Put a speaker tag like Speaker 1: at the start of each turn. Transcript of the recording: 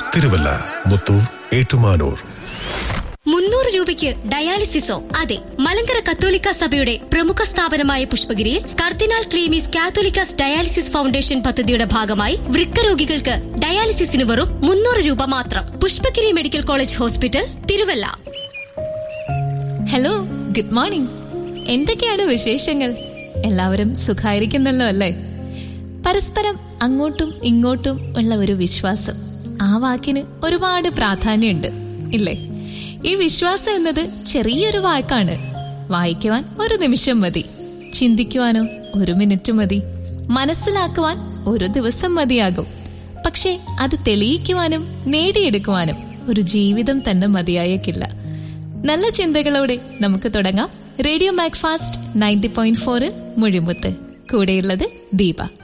Speaker 1: തിരുവല്ല മുത്തൂർ ഏറ്റുമാനൂർ
Speaker 2: മുന്നൂറ് രൂപയ്ക്ക് ഡയാലിസിസോ അതെ മലങ്കര കത്തോലിക്ക സഭയുടെ പ്രമുഖ സ്ഥാപനമായ പുഷ്പഗിരിയിൽ cardinal Cleemis Catholicos dialysis foundation പദ്ധതിയുടെ ഭാഗമായി വൃക്ക രോഗികൾക്ക് ഡയാലിസിസിന് വെറും മുന്നൂറ് രൂപ മാത്രം Pushpagiri medical college hospital Thiruvalla
Speaker 3: hello good morning എന്തൊക്കെയാണ് വിശേഷങ്ങൾ എല്ലാവരും സുഖായിരിക്കുന്നല്ലോ അല്ലേ പരസ്പരം അങ്ങോട്ടും ഇങ്ങോട്ടും ഉള്ള ഒരു വിശ്വാസം ആ വാക്കിന് ഒരുപാട് പ്രാധാന്യമുണ്ട് ഇല്ലേ ഈ വിശ്വാസം എന്നത് ചെറിയൊരു വാക്കാണ് വായിക്കുവാൻ ഒരു നിമിഷം മതി ചിന്തിക്കുവാനോ ഒരു മിനിറ്റ് മതി മനസ്സിലാക്കുവാൻ ഒരു ദിവസം മതിയാകും പക്ഷേ അത് തെളിയിക്കുവാനും നേടിയെടുക്കുവാനും ഒരു ജീവിതം തന്നെ മതിയായേക്കില്ല നല്ല ചിന്തകളോടെ നമുക്ക് തുടങ്ങാം റേഡിയോ മാക്ഫാസ്റ്റ് നയൻറ്റി പോയിന്റ് ഫോറിൽ മുഴിമുത്ത് കൂടെയുള്ളത് ദീപ